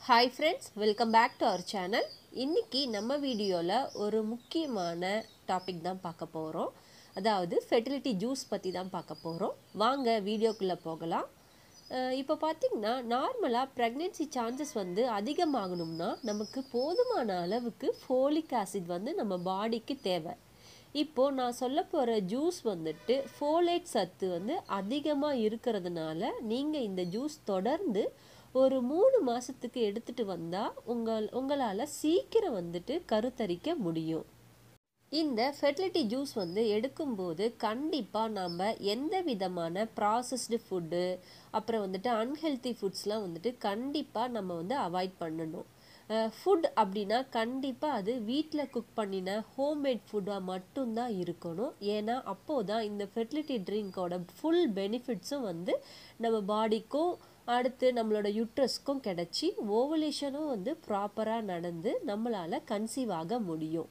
hi friends welcome back to our channel இன்றைக்கி நம்ம வீடியோவில் ஒரு முக்கியமான டாபிக் தான் பார்க்க போகிறோம் அதாவது ஃபெர்டிலிட்டி ஜூஸ் பற்றி தான் பார்க்க போகிறோம் வாங்க வீடியோக்குள்ளே போகலாம் அஹ் இப்போ பார்த்திங்கன்னா நார்மலாக ப்ரெக்னென்சி சான்சஸ் வந்து அதிகமாகணும்னா நமக்கு போதுமான அளவுக்கு ஃபோலிக் ஆசிட் வந்து நம்ம பாடிக்கு தேவை இப்போது நான் சொல்ல போகிற ஜூஸ் வந்துட்டு ஃபோலேட் சத்து வந்து அதிகமாக இருக்கிறதுனால நீங்கள் இந்த ஜூஸ் தொடர்ந்து ஒரு மூணு மாதத்துக்கு எடுத்துகிட்டு வந்தால் உங்கள் உங்களால் சீக்கிரம் வந்துட்டு கருத்தரிக்க முடியும் இந்த ஃபெர்டிலிட்டி ஜூஸ் வந்து எடுக்கும்போது கண்டிப்பாக நம்ம எந்த விதமான ப்ராசஸ்டு ஃபுட்டு அப்புறம் வந்துட்டு அன்ஹெல்த்தி ஃபுட்ஸ்லாம் வந்துட்டு கண்டிப்பாக நம்ம வந்து அவாய்ட் பண்ணணும் ஃபுட் அப்படின்னா கண்டிப்பாக அது வீட்டில் குக் பண்ணின ஹோம்மேட் ஃபுட்டாக மட்டும்தான் இருக்கணும் ஏன்னா அப்போது தான் இந்த ஃபெர்டிலிட்டி ட்ரிங்கோட ஃபுல் பெனிஃபிட்ஸும் வந்து நம்ம பாடிக்கும் அடுத்து நம்மளோட யுட்ரஸ்க்கும் கிடச்சி ஓவலேஷனும் வந்து ப்ராப்பராக நடந்து நம்மளால் கன்சீவ் ஆக முடியும்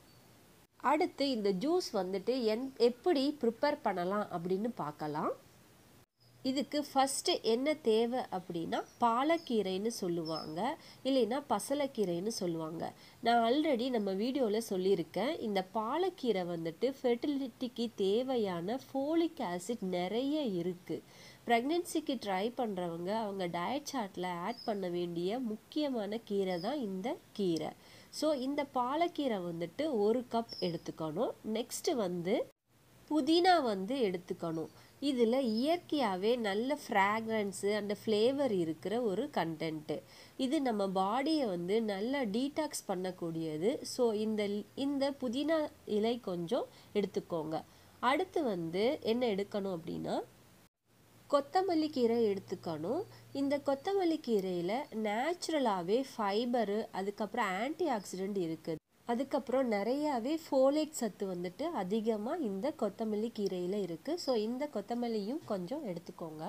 அடுத்து இந்த ஜூஸ் வந்துட்டு என் எப்படி ப்ரிப்பேர் பண்ணலாம் அப்படின்னு பார்க்கலாம் இதுக்கு ஃபஸ்ட்டு என்ன தேவை அப்படின்னா பாலக்கீரைன்னு சொல்லுவாங்க இல்லைன்னா பசலைக்கீரைன்னு சொல்லுவாங்க நான் ஆல்ரெடி நம்ம வீடியோவில் சொல்லியிருக்கேன் இந்த பாலக்கீரை வந்துட்டு ஃபெர்டிலிட்டிக்கு தேவையான ஃபோலிக் ஆசிட் நிறைய இருக்குது ப்ரெக்னென்சிக்கு ட்ரை பண்ணுறவங்க அவங்க டயட் சார்ட்டில் ஆட் பண்ண வேண்டிய முக்கியமான கீரை தான் இந்த கீரை ஸோ இந்த பாலக்கீரை வந்துட்டு ஒரு கப் எடுத்துக்கணும் நெக்ஸ்ட்டு வந்து புதினா வந்து எடுத்துக்கணும் இதில் இயற்கையாகவே நல்ல ஃப்ராக்ரன்ஸு அண்ட் ஃப்ளேவர் இருக்கிற ஒரு கண்டென்ட்டு இது நம்ம பாடியை வந்து நல்லா டீடாக்ஸ் பண்ணக்கூடியது ஸோ இந்த இந்த புதினா இலை கொஞ்சம் எடுத்துக்கோங்க அடுத்து வந்து என்ன எடுக்கணும் அப்படின்னா கொத்தமல்லி கீரை எடுத்துக்கணும் இந்த கொத்தமல்லி கீரையில் நேச்சுரலாகவே ஃபைபரு அதுக்கப்புறம் ஆன்டி ஆக்சிடெண்ட் இருக்குது அதுக்கப்புறம் நிறையாவே ஃபோலேட் சத்து வந்துட்டு அதிகமாக இந்த கொத்தமல்லி கீரையில் இருக்குது ஸோ இந்த கொத்தமல்லியும் கொஞ்சம் எடுத்துக்கோங்க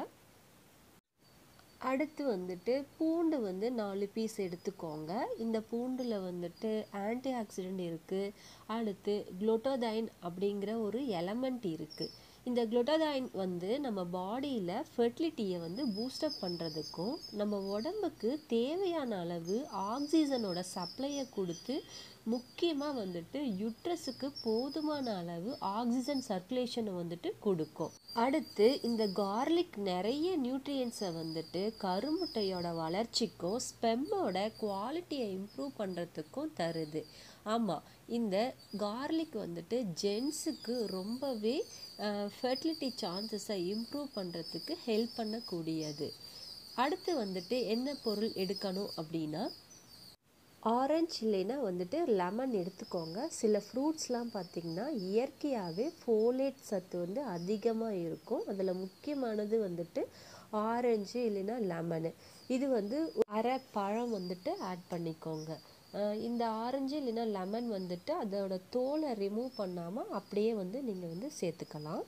அடுத்து வந்துட்டு பூண்டு வந்து நாலு பீஸ் எடுத்துக்கோங்க இந்த பூண்டில் வந்துட்டு ஆன்டி ஆக்சிடெண்ட் இருக்குது அடுத்து குளோட்டோதைன் அப்படிங்கிற ஒரு எலமெண்ட் இருக்குது இந்த குளோட்டோதைன் வந்து நம்ம பாடியில் ஃபெர்டிலிட்டியை வந்து பூஸ்டப் பண்ணுறதுக்கும் நம்ம உடம்புக்கு தேவையான அளவு ஆக்சிஜனோட சப்ளையை கொடுத்து முக்கியமாக வந்துட்டு யுட்ரஸுக்கு போதுமான அளவு ஆக்சிஜன் சர்க்குலேஷனை வந்துட்டு கொடுக்கும் அடுத்து இந்த கார்லிக் நிறைய நியூட்ரியன்ஸை வந்துட்டு கருமுட்டையோட வளர்ச்சிக்கும் ஸ்பெம்மோட குவாலிட்டியை இம்ப்ரூவ் பண்ணுறதுக்கும் தருது ஆமாம் இந்த கார்லிக் வந்துட்டு ஜென்ஸுக்கு ரொம்பவே ஃபெர்டிலிட்டி சான்சஸை இம்ப்ரூவ் பண்ணுறதுக்கு ஹெல்ப் பண்ணக்கூடியது அடுத்து வந்துட்டு என்ன பொருள் எடுக்கணும் அப்படின்னா ஆரஞ்சு இல்லைன்னா வந்துட்டு லெமன் எடுத்துக்கோங்க சில ஃப்ரூட்ஸ்லாம் பார்த்திங்கன்னா இயற்கையாகவே ஃபோலேட் சத்து வந்து அதிகமாக இருக்கும் அதில் முக்கியமானது வந்துட்டு ஆரஞ்சு இல்லைன்னா லெமனு இது வந்து அரை பழம் வந்துட்டு ஆட் பண்ணிக்கோங்க இந்த ஆரஞ்சு இல்லைன்னா லெமன் வந்துட்டு அதோட தோலை ரிமூவ் பண்ணாமல் அப்படியே வந்து நீங்கள் வந்து சேர்த்துக்கலாம்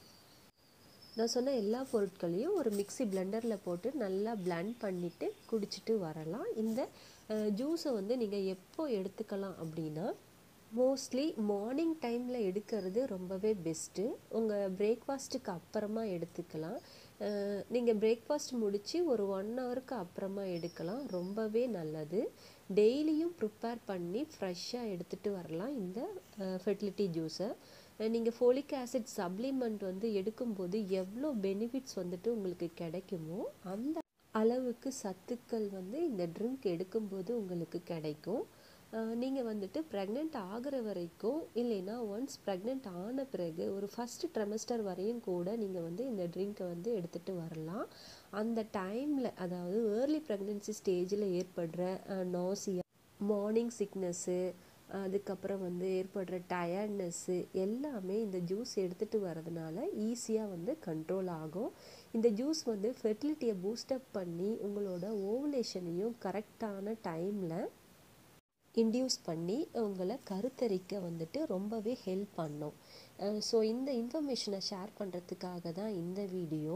நான் சொன்ன எல்லா பொருட்களையும் ஒரு மிக்சி பிளெண்டரில் போட்டு நல்லா பிளெண்ட் பண்ணிவிட்டு குடிச்சிட்டு வரலாம் இந்த ஜூஸை வந்து நீங்கள் எப்போ எடுத்துக்கலாம் அப்படின்னா மோஸ்ட்லி மார்னிங் டைமில் எடுக்கிறது ரொம்பவே பெஸ்ட்டு உங்கள் பிரேக்ஃபாஸ்ட்டுக்கு அப்புறமா எடுத்துக்கலாம் நீங்கள் பிரேக்ஃபாஸ்ட் முடித்து ஒரு ஒன் ஹவருக்கு அப்புறமா எடுக்கலாம் ரொம்பவே நல்லது டெய்லியும் ப்ரிப்பேர் பண்ணி ஃப்ரெஷ்ஷாக எடுத்துகிட்டு வரலாம் இந்த ஃபெர்டிலிட்டி ஜூஸை நீங்கள் ஃபோலிக் ஆசிட் சப்ளிமெண்ட் வந்து எடுக்கும்போது எவ்வளோ பெனிஃபிட்ஸ் வந்துட்டு உங்களுக்கு கிடைக்குமோ அந்த அளவுக்கு சத்துக்கள் வந்து இந்த ட்ரிங்க் எடுக்கும்போது உங்களுக்கு கிடைக்கும் நீங்கள் வந்துட்டு ப்ரெக்னென்ட் ஆகிற வரைக்கும் இல்லைன்னா ஒன்ஸ் ப்ரெக்னென்ட் ஆன பிறகு ஒரு ஃபஸ்ட்டு ட்ரெமஸ்டர் வரையும் கூட நீங்கள் வந்து இந்த ட்ரிங்க்கை வந்து எடுத்துகிட்டு வரலாம் அந்த டைமில் அதாவது ஏர்லி ப்ரெக்னென்சி ஸ்டேஜில் ஏற்படுற நாசியா மார்னிங் சிக்னஸ்ஸு அதுக்கப்புறம் வந்து ஏற்படுற டயர்ட்னஸ்ஸு எல்லாமே இந்த ஜூஸ் எடுத்துகிட்டு வரதுனால ஈஸியாக வந்து கண்ட்ரோல் ஆகும் இந்த ஜூஸ் வந்து ஃபெர்டிலிட்டியை பூஸ்டப் பண்ணி உங்களோட ஓவலேஷனையும் கரெக்டான டைமில் இன்டியூஸ் பண்ணி உங்களை கருத்தரிக்க வந்துட்டு ரொம்பவே ஹெல்ப் பண்ணும் ஸோ இந்த இன்ஃபர்மேஷனை ஷேர் பண்ணுறதுக்காக தான் இந்த வீடியோ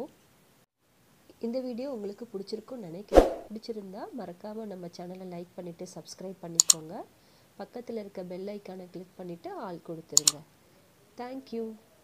இந்த வீடியோ உங்களுக்கு பிடிச்சிருக்கும்னு நினைக்கிறேன் பிடிச்சிருந்தா மறக்காமல் நம்ம சேனலை லைக் பண்ணிவிட்டு சப்ஸ்கிரைப் பண்ணிக்கோங்க பக்கத்தில் இருக்க பெல் ஐக்கானை கிளிக் பண்ணிவிட்டு ஆள் கொடுத்துருங்க தேங்க்யூ